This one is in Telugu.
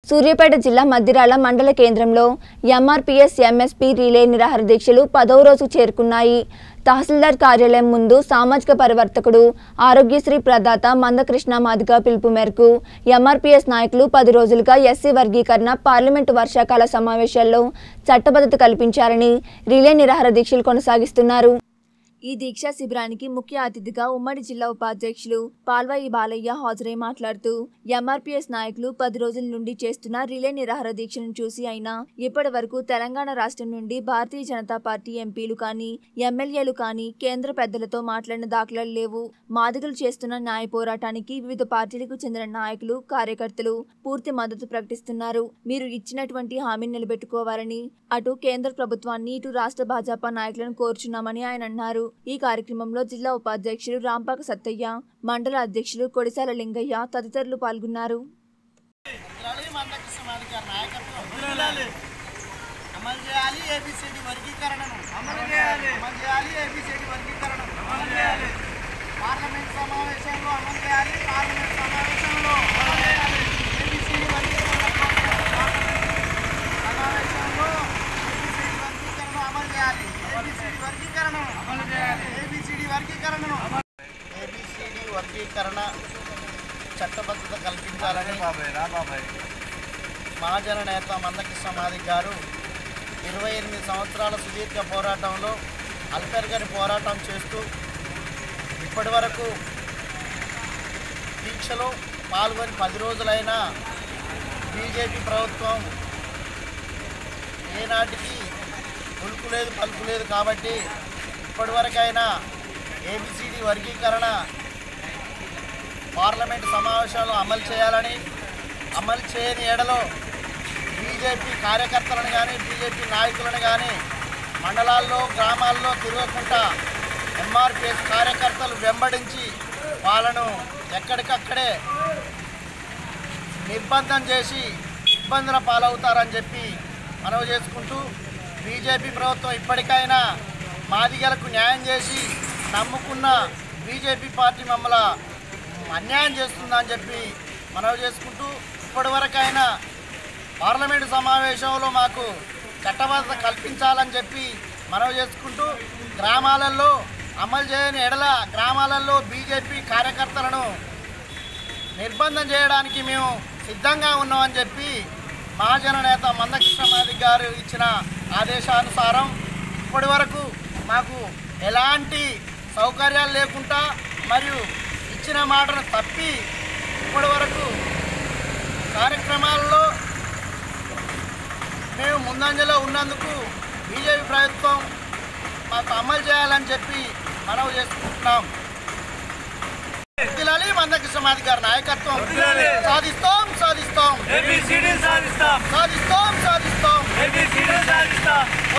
సూర్యాపేట జిల్లా మద్దిరాల మండల కేంద్రంలో ఎంఆర్పీఎస్ ఎంఎస్పీ రిలే నిరాహార దీక్షలు పదవ రోజు చేరుకున్నాయి తహసీల్దార్ కార్యాలయం ముందు సామాజిక పరివర్తకుడు ఆరోగ్యశ్రీ ప్రదాత మందకృష్ణ మాదిగ పిలుపు మేరకు ఎంఆర్పీఎస్ నాయకులు పది రోజులుగా ఎస్సీ వర్గీకరణ పార్లమెంటు వర్షాకాల సమావేశాల్లో చట్టబద్ధత కల్పించారని రిలే నిరాహార దీక్షలు కొనసాగిస్తున్నారు ఈ దీక్షా శిబిరానికి ముఖ్య అతిథిగా ఉమ్మడి జిల్లా ఉపాధ్యక్షులు పాల్వాయి బాలయ్య హాజరై మాట్లాడుతూ ఎంఆర్పీఎస్ నాయకులు పది రోజుల నుండి చేస్తున్న రిలే నిరాహార దీక్షను చూసి అయినా ఇప్పటి వరకు తెలంగాణ రాష్ట్రం నుండి భారతీయ జనతా పార్టీ ఎంపీలు కానీ ఎమ్మెల్యేలు కానీ కేంద్ర పెద్దలతో మాట్లాడిన దాఖలాలు లేవు మాదిగలు చేస్తున్న న్యాయ పోరాటానికి వివిధ పార్టీలకు చెందిన నాయకులు కార్యకర్తలు పూర్తి మద్దతు ప్రకటిస్తున్నారు మీరు ఇచ్చినటువంటి హామీని నిలబెట్టుకోవాలని అటు కేంద్ర ప్రభుత్వాన్ని ఇటు రాష్ట్ర భాజపా నాయకులను కోరుచున్నామని ఆయన అన్నారు ఈ కార్యక్రమంలో జిల్లా ఉపాధ్యక్షులు రాంపాక సత్తయ్య మండల అధ్యక్షులు కొడిశాల లింగయ్య తదితరులు పాల్గొన్నారు ముద్రాలి మందకృష్ణ మాదిగ నాయకత్వం అమలు చేయాలి ఏబిసిడి వర్గీకరణను అమలు చేయాలి అమలు చేయాలి ఏబిసిడి వర్గీకరణను అమలు చేయాలి పార్లమెంట్ సమావేశంలో అమలు చేయాలి పార్లమెంట్ సమావేశంలో అమలు చేయాలి ఏబిసిడి వర్గీకరణ సమావేశంలో ఏబిసిడి వర్గీకరణ అమలు చేయాలి ఏబిసిడి వర్గీకరణ అమలు చేయాలి ఏబిసిడి వర్గీకరణను ఏబిసిడి వర్గీకరణ చట్టబద్ధత కల్పించాలని మహాజన నేత మందకృష్ణ మాదిక్ గారు ఇరవై ఎనిమిది సంవత్సరాల సుదీర్ఘ పోరాటంలో అల్పెరగని పోరాటం చేస్తూ ఇప్పటి వరకు దీక్షలో పాల్గొని పది రోజులైనా బీజేపీ ప్రభుత్వం ఏనాటికి ఉలుకు లేదు పలుకు లేదు కాబట్టి ఇప్పటివరకైనా ఏబిసిడి వర్గీకరణ పార్లమెంట్ సమావేశాలు అమలు చేయాలని అమలు చేయని ఎడలో బీజేపీ కార్యకర్తలను కానీ బీజేపీ నాయకులను కానీ మండలాల్లో గ్రామాల్లో తిరగకుండా ఎంఆర్పిఎస్ కార్యకర్తలు వెంబడించి వాళ్ళను ఎక్కడికక్కడే నిర్బంధం చేసి ఇబ్బందుల పాలవుతారని చెప్పి మనవి చేసుకుంటూ బీజేపీ ప్రభుత్వం ఇప్పటికైనా మాదిగలకు న్యాయం చేసి నమ్ముకున్న బీజేపీ పార్టీ మమ్మల్ని అన్యాయం చేస్తుందని చెప్పి మనవి చేసుకుంటూ ఇప్పటివరకైనా పార్లమెంటు సమావేశంలో మాకు చట్టబద్ధత కల్పించాలని చెప్పి మనవి చేసుకుంటూ గ్రామాలలో అమలు చేయని ఎడల గ్రామాలలో బీజేపీ కార్యకర్తలను నిర్బంధం చేయడానికి మేము సిద్ధంగా ఉన్నామని చెప్పి మహాజన నేత మందకృష్ణ మాదిక్ గారు ఇచ్చిన ఆదేశానుసారం ఇప్పటి వరకు మాకు ఎలాంటి సౌకర్యాలు లేకుండా మరియు ఇచ్చిన మాటను తప్పి ఇప్పటి వరకు కార్యక్రమాల్లో మేము ముందంజలో ఉన్నందుకు బీజేపీ ప్రభుత్వం మాకు అమలు చేయాలని చెప్పి మనవి చేసుకుంటున్నాం వర్ధిల్లాలి మందకృష్ణ మాదిక్ గారి నాయకత్వం సాధిస్తాం సాధిస్తాం ఏబిసిడి సాధిస్తాం సాధిస్తాం సాధిస్తాం ఏబిసిడి సాధిస్తాం